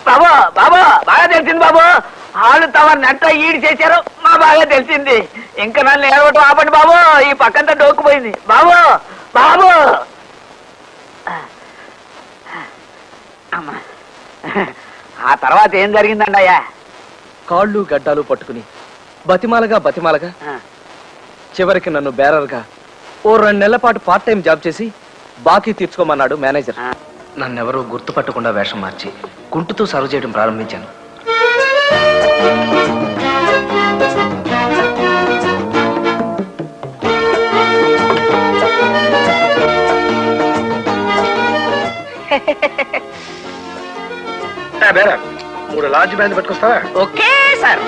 బాబు బాబు బాగా తెలిసింది బాబు వాళ్ళు తమ నెట్ట ఈడి చేశారు మా బాగా తెలిసింది ఇంకా నన్ను ఏడవటం ఆపండి బాబు ఈ పక్కంతా డోక్కుపోయింది బాబు బాబు అమ్మా ఆ తర్వాత ఏం జరిగిందండి అయ్యా కాళ్ళు గడ్డాలు పట్టుకుని బతిమాలగా బతిమాలగా చివరికి నన్ను బేరర్గా ఓ రెండు నెలల పాటు పార్ట్ టైం జాబ్ చేసి బాకీ తీర్చుకోమన్నాడు మేనేజర్ నన్నెవరూ గుర్తుపట్టకుండా వేషం మార్చి కుంటుతో సర్వ్ చేయడం ప్రారంభించాను మూడు లార్జ్ బ్యాండ్ పట్టుకొస్తావా ఓకే సార్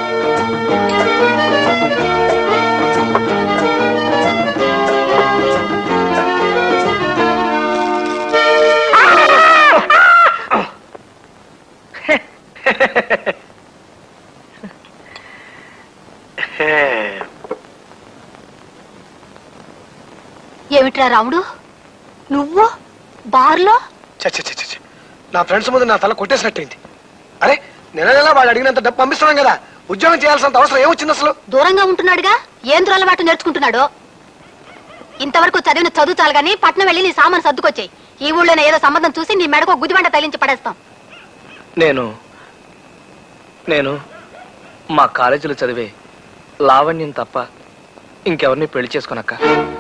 ఏమిట్రా రాముడు నువ్వు బార్లో చ చ చ చ, చ. నా ఫ్రెండ్స్ ముందు నా తల కొట్టేసినట్టయింది అరే నెల నెల వాళ్ళు అడిగినంత డబ్బు పంపిస్తున్నాం కదా ఉద్యోగం చేయాల్సినంత అవసరం ఏమొచ్చింది అసలు దూరంగా ఉంటున్నాడుగా ఏం దురలవాటు నేర్చుకుంటున్నాడో ఇంతవరకు చదివిన చదువు చాలు గానీ పట్నం వెళ్ళి నీ సామాను సర్దుకొచ్చాయి ఈ ఊళ్ళోనే ఏదో సంబంధం చూసి నీ మెడకు ఒక గుదిబండ తగిలించి పడేస్తాం నేను నేను మా కాలేజీలో చదివే లావణ్యం తప్ప ఇంకెవరిని పెళ్లి చేసుకోనక్క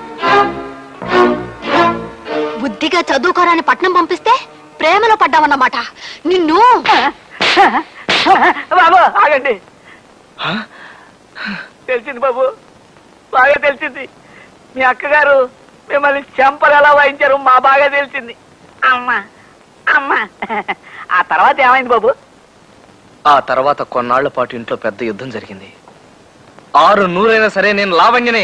బుద్ధిగా చదువుకోరాని పట్నం పంపిస్తే ప్రేమలో పడ్డావన్నమాట నిన్ను బాబు ఆగండి తెలిసింది బాబు బాగా తెలిసింది మీ అక్కగారు మిమ్మల్ని చెంపలు ఎలా వాయించారు మా బాగా తెలిసింది అమ్మా అమ్మా ఆ తర్వాత ఏమైంది బాబు ఆ తర్వాత కొన్నాళ్ల పాటు ఇంట్లో పెద్ద యుద్ధం జరిగింది ఆరు నూరైనా సరే నేను లావణ్యనే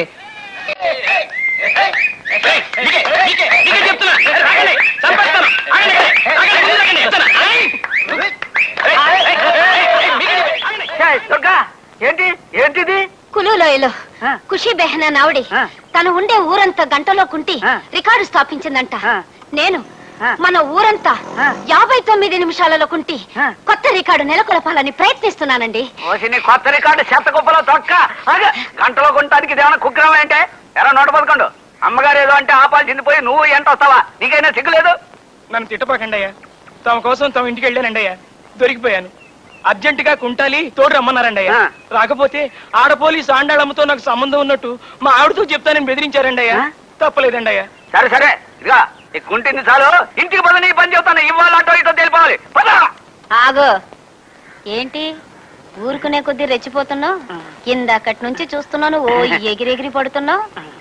ఏయ్, దుర్గా ఏంటి ఏంటిది కులులోయలో ఆ. ఖుషి బెహనా నావడి ఆ. తను ఉండే ఊరంతా గంటలో కుంటి ఆ. రికార్డు స్థాపించిందంట ఆ. నేను ఆ. మన ఊరంతా ఆ. యాభై తొమ్మిది నిమిషాలలో కుంటి ఆ. కొత్త రికార్డు నెలకొల్పాలని ప్రయత్నిస్తున్నానండి ఓసి నీ కొత్త రికార్డు చెత్త కుప్పలో తొక్క ఆగు. గంటలో కొనటానికి ఇదేమన్నా కుగ్రహం అంటే ఎరా నోట పదకొండు అమ్మగారు ఏదో అంటే ఆపాల్సింది పోయి నువ్వు ఎంట వస్తావా నీకైనా సిగ్గులేదు నన్ను తిట్టపాకండి అయ్యా తమ కోసం తమ ఇంటికి వెళ్ళానండి అయ్యా దొరికిపోయాను అర్జెంటుగా కుంటాలి తోడు రమ్మన్నారండి అయ్యా ఆ. రాకపోతే ఆడ పోలీసు ఆండాళమ్మతో నాకు సంబంధం ఉన్నట్టు మా ఆవిడతో చెప్తానని బెదిరించారండి అయ్యా ఆ? తప్పలేదండి అయ్యా సరే సరే ఇదిగా ఈ కుంటింది చాలు ఇంటికి పద నీ పని చెబుతాను ఇవాళ అటో ఇటో తెలిపోవాలి పద ఆగో ఏంటి ఊరుకునే కొద్దీ రెచ్చిపోతున్నావు ఇందాకటి నుంచి చూస్తున్నాను ఓ ఎగిరెగిరి పడుతున్నావు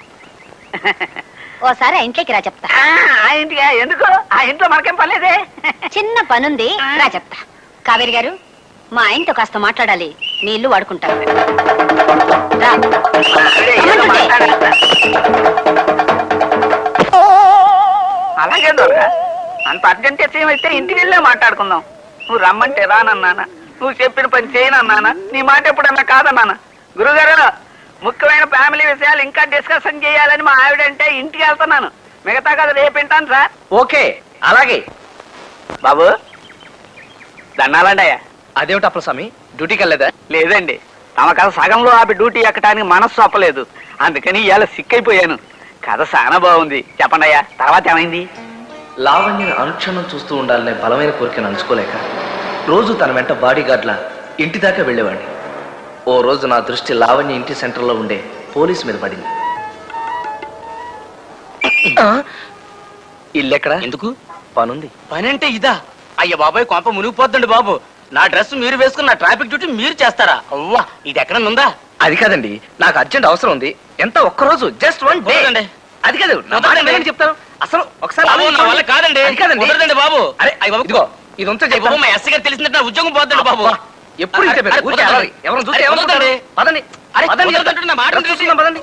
ఓసారి ఆ ఇంట్లోకి రా చెప్తా ఆ, ఆ ఇంటికి ఎందుకు ఆ ఇంట్లో మనకేం పర్లేదే చిన్న పనుంది రా చెప్తా కావేరి గారు మా ఆయనతో కాస్త మాట్లాడాలి నీ ఇల్లు వాడుకుంటాను రా. అరే, ఏదో మాట్లాడేస్తా. అలాగే దొరక అంత అర్జెంట్ అయితే ఇంటికి వెళ్ళే మాట్లాడుకుందాం నువ్వు రమ్మంటే రానన్నానా నువ్వు చెప్పిన పని చేయనన్నానా నీ మాట ఎప్పుడన్నా కాదన్నానా గురుగారు ముఖ్యమైన ఫ్యామిలీ విషయాలు ఇంకా డిస్కషన్ చేయాలని మా ఆవిడంటే ఇంటికి వెళ్తున్నాను మిగతా కదా రేపు వింటాను సార్ ఓకే అలాగే బాబు దండాలండి అయ్యా అదేమిటి అప్పలస్వామి డ్యూటీకి వెళ్ళలేదా లేదండి తమ కథ సగంలో ఆపి డ్యూటీ ఎక్కడానికి మనస్సు ఒప్పలేదు అందుకని ఇవాళ సిక్కైపోయాను కథ చాలా బాగుంది చెప్పండి అయ్యా తర్వాత ఏమైంది లావణ్యని అనుక్షణం చూస్తూ ఉండాలనే బలమైన కోరికను అంచుకోలేక రోజు తన వెంట బాడీ గార్డ్లా ఇంటి దాకా వెళ్ళేవాడిని ఓ రోజు నా దృష్టి లావణ్య ఇంటి సెంటర్లో ఉండే పోలీస్ మీద పడింది ఇల్లెక్కడ ఎందుకు పనుంది పని అంటే ఇదా అయ్య బాబాయ్ కొంప మునిగిపోద్దండి బాబు నా డ్రెస్ మీరు వేసుకున్న నా ట్రాఫిక్ డ్యూటీ మీరు చేస్తారా అవ్వా ఇది ఎక్కడ ఉందా అది కాదండి నాకు అర్జెంట్ అవసరం ఉంది ఎంత ఒక్క రోజు జస్ట్ వన్ డే కుదరదండి. అది కాదు నా మాట కుదరదండి. వినండి చెప్తాను అసలు ఒకసారి బాబు, నా ఆలోచించండి. వల్ల కాదండి అది కాదండి కుదరదండి బాబు అరే అయ్య బాబు ఇదిగో ఇది ఉంటే అయ్య బాబు, మా ఎస్సీ గారు తెలిసిందంటే నా ఉద్యోగం పోద్దండి బాబు అబ్బా, ఎప్పుడు ఇంతే అరే, పేరు. ఊరికే కుదరదండి. అలరి. ఎవరిని చూస్తే అరే, ఏమనుకుంటారు? కుదరదండి. పదండి అరే, పదండి కుదరదంటే నా మాట డ్రెస్ చూసుకుందాం, పదండి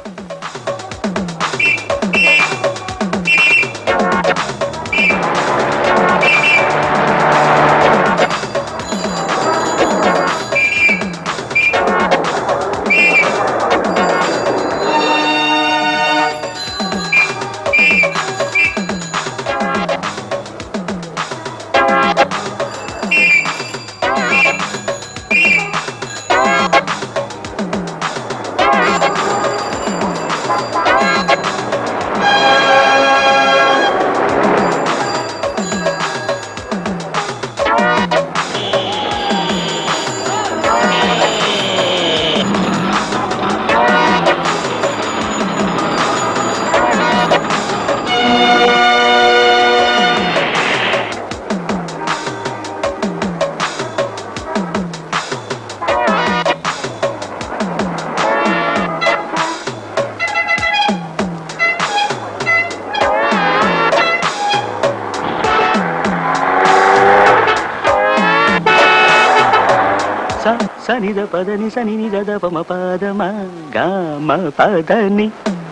స సని ద పదని సని ని ద పమ పదమ గమ పదని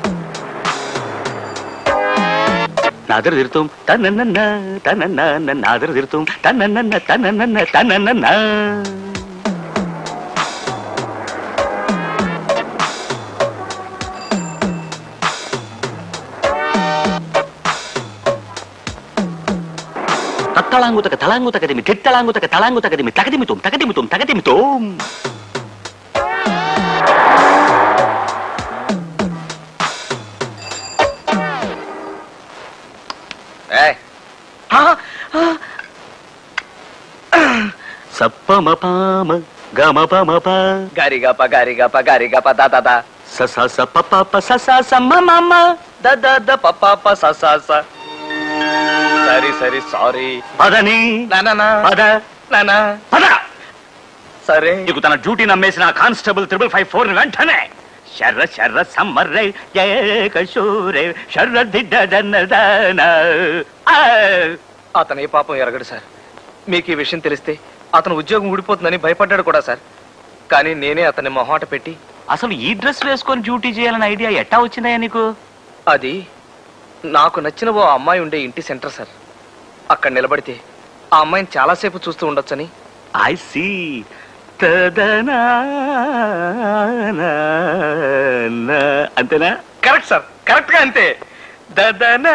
నాదర తిరుతాం తనన్న తనన్న నాదర తిరుతాం తనన్న తనన్న తనన్న తత్తళాంగుతక తళాంగుతకదిమి తిత్తళాంగుతక తళాంగుతకదిమి తగదిమితోం తగదిమితోం తగదిమితోం సప్పమ పామ గమ పమ ప గారిగప గారిగప గారిగప దా దా దా స స స ప ప ప స స స మ మ మ ద ద ద ప ప ప స స స సరి సరి సారీ పదని నానా పద నానా పద సరే నీకు తన డ్యూటీ నమ్మేసిన కానిస్టేబుల్ త్రిబుల్ ఫైవ్ ఫోర్ వెంటనే శర్ర శర్ర సమ్మర్రే ఏకశూరే శర్ర దిడ్డదన్నదాన అతను ఏ పాపం ఎరగడు సార్ మీకు ఈ విషయం తెలిస్తే అతను ఉద్యోగం ఊడిపోతుందని భయపడ్డాడు కూడా సార్ కానీ నేనే అతన్ని మొహాట పెట్టి అసలు ఈ డ్రెస్ వేసుకొని డ్యూటీ చేయాలనే ఐడియా ఎట్టా వచ్చిందయ్యా నీకు అది నాకు నచ్చిన ఓ అమ్మాయి ఉండే ఇంటి సెంటర్ సార్ అక్కడ నిలబడితే ఆ అమ్మాయిని చాలాసేపు చూస్తూ ఉండొచ్చని ఐ సీ తదనా అంతేనా కరెక్ట్ సార్ కరెక్ట్ గా అంతే దదనా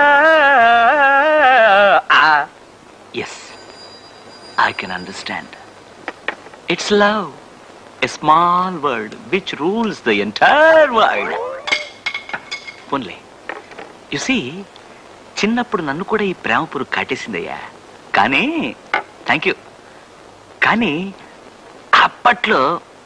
ఆ. Yes I can understand it's love a small word which rules the entire world పోన్లే యు సీ చిన్నప్పుడు నన్ను కూడా ఈ ప్రేమ పురుగు కాటేసిందయ్యా కానీ థ్యాంక్ యూ కానీ అప్పట్లో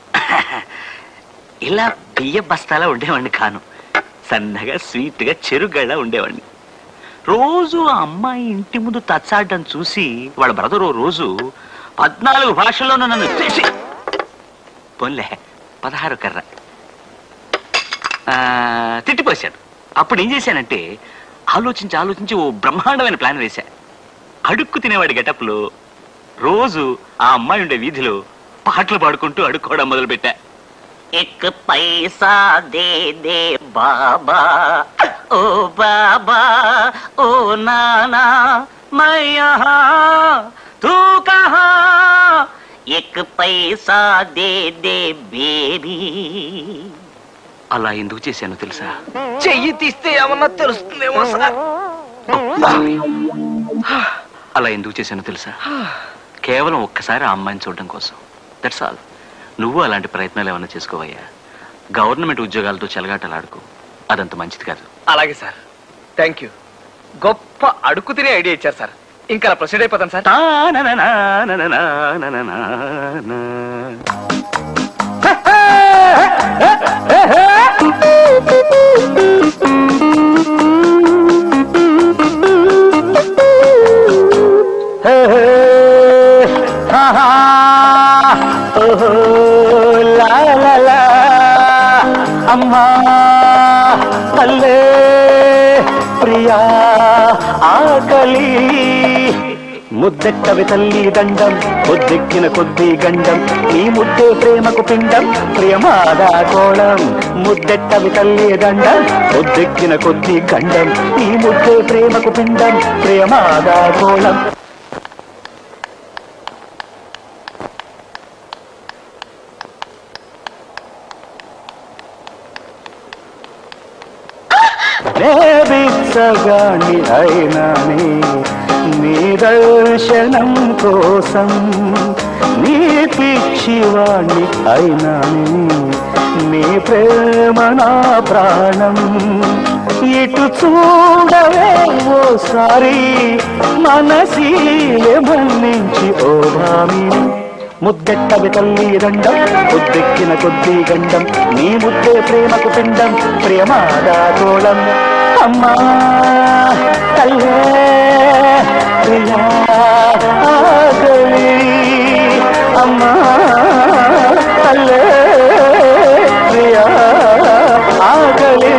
ఇలా బియ్య బస్తాలా ఉండేవాడిని కాను సన్నగా స్వీట్గా చెరుగళ్ళ ఉండేవాడిని రోజు ఆ అమ్మాయి ఇంటి ముందు తచ్చాడడం చూసి వాళ్ళ బ్రదర్ ఓ రోజు పద్నాలుగు భాషల్లోనూ నన్ను చేసి పోన్లే పదహారు కర్ర ఆ, తిట్టిపోశాడు అప్పుడు ఏం చేశానంటే ఆలోచించి ఆలోచించి ఓ బ్రహ్మాండమైన ప్లాన్ వేశా అడుక్కు తినేవాడి గెటప్లో రోజు ఆ అమ్మాయి ఉండే వీధిలో పాటలు పాడుకుంటూ అడుక్కోవడం మొదలుపెట్టా ఎక్ పైసా దే దే బాబా ఓ బాబా ఓ నానా मैं यहाँ तू कहा एक पैसा दे दे బేబీ అలా ఎందుకు చేశానో తెలుసా చెయ్యి తీస్తే ఏమన్నా తెలుస్తుందేమో సార్ అలా ఎందుకు చేశానో తెలుసా కేవలం ఒక్కసారి ఆ అమ్మాయిని చూడడం కోసం దట్స్ ఆల్ నువ్వు అలాంటి ప్రయత్నాలు ఏమైనా చేసుకోవయ్యా గవర్నమెంట్ ఉద్యోగాలతో చెలగాటలాడుకో అదంత మంచిది కాదు అలాగే సార్ థ్యాంక్ యూ గొప్ప అడుగు తినే ఐడియా ఇచ్చారు సార్ ఇంకా అలా ప్రొసీడ్ అయిపోతాను సార్ అమ్మా తల్లే ప్రియా ఆకలి ముద్దెక్కవి తల్లి దండం ముద్దెక్కిన కొద్ది గండం నీ ముద్దే ప్రేమకు పిండం ప్రియమాదా కోళం ముద్దెక్కవి తల్లి దండం ముద్దెక్కిన కొద్ది గండం నీ ముద్దే ప్రేమకు పిండం ప్రియమాదా కోళం బిచ్చగాణి అయినాని నీ దర్శనం కోసం నీ పిచ్చివాణ్ణి అయినాని నీ ప్రేమ నా ప్రాణం ఇటు చూడవే ఓసారి మనసీలే మన్నించి ఓ భామిని ముద్దెట్టవి తల్లి దండం ముద్దెక్కిన కొద్ది గండం నీ ముద్దే ప్రేమకు పిండం ప్రేమాదా తోళం అమ్మా తల్లే ప్రియా ఆకలి అమ్మా తల్లే ప్రియా ఆకలి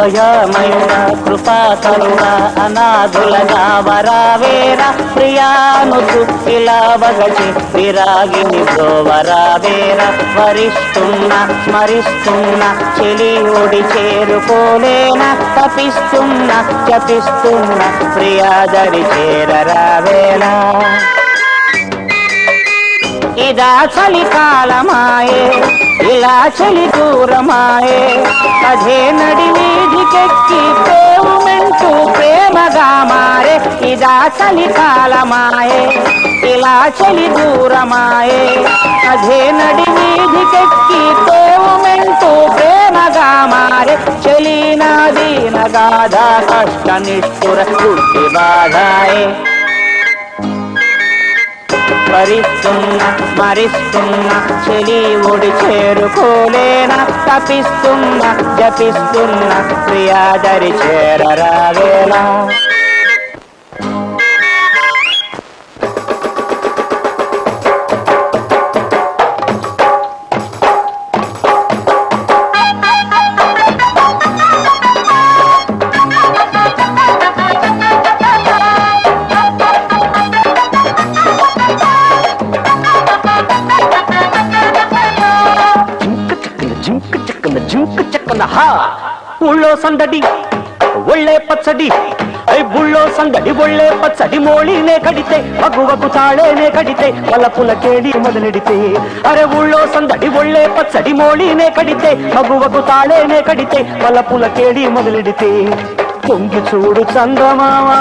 దయామయుడ కృపాకరుణ అనాథులగా వరావేర ప్రియాను సుఖిలావగచి విరాగిని బ్రోవరావేర వరిస్తున్న స్మరిస్తున్న చెలియుడి చేరుకోలేన తపిస్తున్న జపిస్తున్న ప్రియాదరి చేరరావేలా ఇదా చలికాలమాయే ఇలా చలి దూరమాయే అదే నడి వీధికెక్కి ప్రేమంటూ ప్రేమగా మారే ఇదా చలికాలమాయే ఇలా చలి దూరమాయే అదే నడి వీధికెక్కి ప్రేమంటూ ప్రేమగా మారే చలి నాది నగాధ కష్ట నిష్ఠుర గుడ్డి బాధాయే స్మరిస్తున్న స్మరిస్తున్న చెలి ఒడి చేరుకోలేన తపిస్తున్న జపిస్తున్న ప్రియాదరి చేరరావేలా జింక చక్కన జింక చక్కన జింక చక్కన హా ఊళ్ళో సందడి ఒళ్ళే పచ్చడి ఐ బుళ్ళో సందడి ఒళ్ళే పచ్చడి మోళీనే కడితే మగువకు తాళేనే కడితే వలపుల కేడి మొదలెడితే అరే ఊళ్ళో సందడి ఒళ్ళే పచ్చడి మోళీనే కడితే మగువకు తాళేనే కడితే వలపుల కేడి మొదలెడితే పొంగి చూడు చందమామా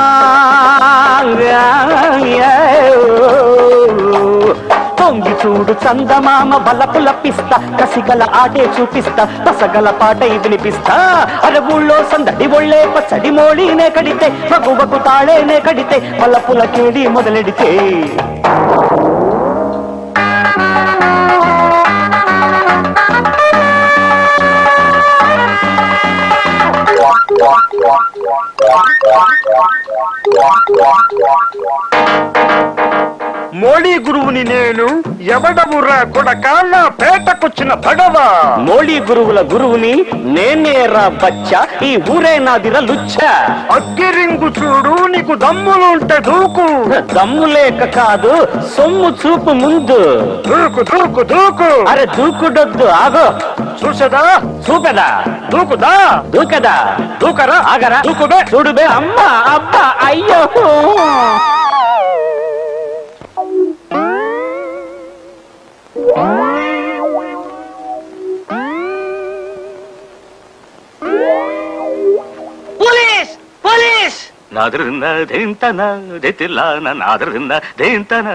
పొంగి చూడు చందమామ బలపుల పిస్తా కసిగల ఆటే చూపిస్తా పసగల పాటై వినిపిస్తా అరవుల్లో సందడి ఒళ్ళే పచ్చడి మోళీనే కడితే మగువకు తాళేనే కడితే బలపుల కేడి మొదలెడితే మోడీ గురువుని నేను ఎవడవురా కొడక నా పేటకొచ్చిన పడవ మోళీ గురువుల గురువుని నేనే రా బచ్చ ఈ ఊరే నాదిర లుచ్చ అగ్గిరింగు చూడు నీకు దమ్ములుంటే దూకు దమ్ము లేక కాదు సొమ్ము చూపు ముందు దూకు దూకు దూకు అరే దూకుడొద్దు ఆగో చూసదా చూపెదా దూకుదా దూకదా దూకరా ఆగరా దూకుబే చూడుబే అమ్మా అబ్బా అయ్యో పోలీస్ పోలీస్ నాదరింద దేంతన దెతిల్లాన నాదరింద దేంతన